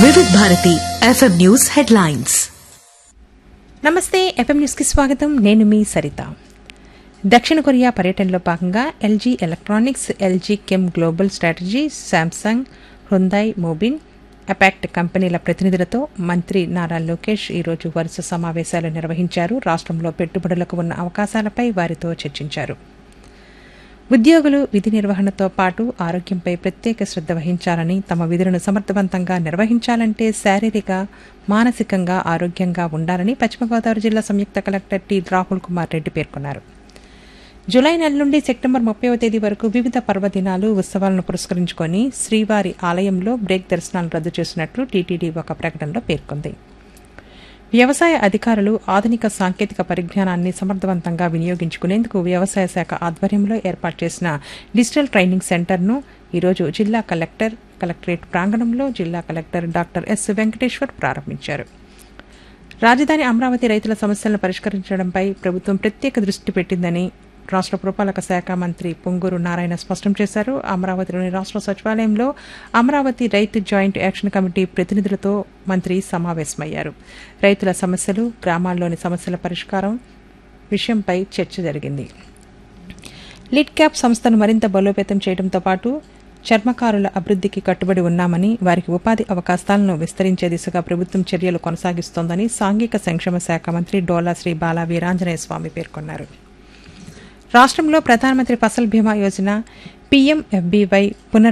వివిధ Bharati FM news headlines నమస్తే FM న్యూస్కి స్వాగతం నేను మీ సరిత దక్షిణ కొరియా పర్యటనలో భాగంగా LG electronics LG chem global strategy Samsung Hyundai Mobis అపాక్ట్ కంపెనీల ప్రతినిధులతో మంత్రి నారా లోకేష్ ఈరోజు వరుస సమావేశాలు నిర్వహించారు రాష్ట్రంలో పెట్టుబడులకు ఉన్న అవకాశాలపై వారితో చర్చించారు ఉద్యోగులు విధి నిర్వహణతో పాటు ఆరోగ్యంపై ప్రత్యేక శ్రద్ధ వహించాలని తమ విధులను సమర్థవంతంగా నిర్వహించాలంటే శారీరక మానసికంగా ఆరోగ్యంగా ఉండాలని పశ్చిమ గోదావరి జిల్లా సంయుక్త కలెక్టర్ టి రాహుల్ కుమార్ రెడ్డి పేర్కొన్నారు జులై నెల నుండి సెప్టెంబర్ ముప్పైవ తేదీ వరకు వివిధ పర్వదినాలు ఉత్సవాలను పురస్కరించుకొని శ్రీవారి ఆలయంలో బ్రేక్ దర్శనాలు రద్దు చేసినట్లు టీటీడీ ఒక ప్రకటనలో పేర్కొంది వ్యవసాయ అధికారులు ఆధునిక సాంకేతిక పరిజ్ఞానాన్ని సమర్థవంతంగా వినియోగించుకునేందుకు వ్యవసాయ శాఖ ఆధ్వర్యంలో ఏర్పాటు చేసిన డిజిటల్ ట్రైనింగ్ సెంటర్ను ఈరోజు జిల్లా కలెక్టర్ కలెక్టరేట్ ప్రాంగణంలో జిల్లా కలెక్టర్ డాక్టర్ ఎస్ వెంకటేశ్వర్ ప్రారంభించారు రాజధాని అమరావతి రైతుల సమస్యలను పరిష్కరించడంపై ప్రభుత్వం ప్రత్యేక దృష్టి పెట్టిందని రాష్ట్ర పురపాలక శాఖ మంత్రి పొంగూరు నారాయణ స్పష్టం చేశారు అమరావతిలోని రాష్ట్ర సచివాలయంలో అమరావతి రైతు జాయింట్ యాక్షన్ కమిటీ ప్రతినిధులతో మంత్రి సమావేశమయ్యారు రైతుల సమస్యలు గ్రామాల్లోని సమస్యల పరిష్కారం విషయంపై చర్చ జరిగింది లిడ్ క్యాప్ సంస్థను మరింత బలోపేతం చేయడంతో పాటు చర్మకారుల అభివృద్ధికి కట్టుబడి ఉన్నామని వారికి ఉపాధి అవకాశాలను విస్తరించే దిశగా ప్రభుత్వం చర్యలు కొనసాగిస్తోందని సాంఘిక సంక్షేమ శాఖ మంత్రి డోలా శ్రీ బాలా వీరాంజనేయ స్వామి పేర్కొన్నారు రాష్ట్రంలో ప్రధానమంత్రి ఫసల్ బీమా యోజన పీఎంఎఫ్బీవై పునర్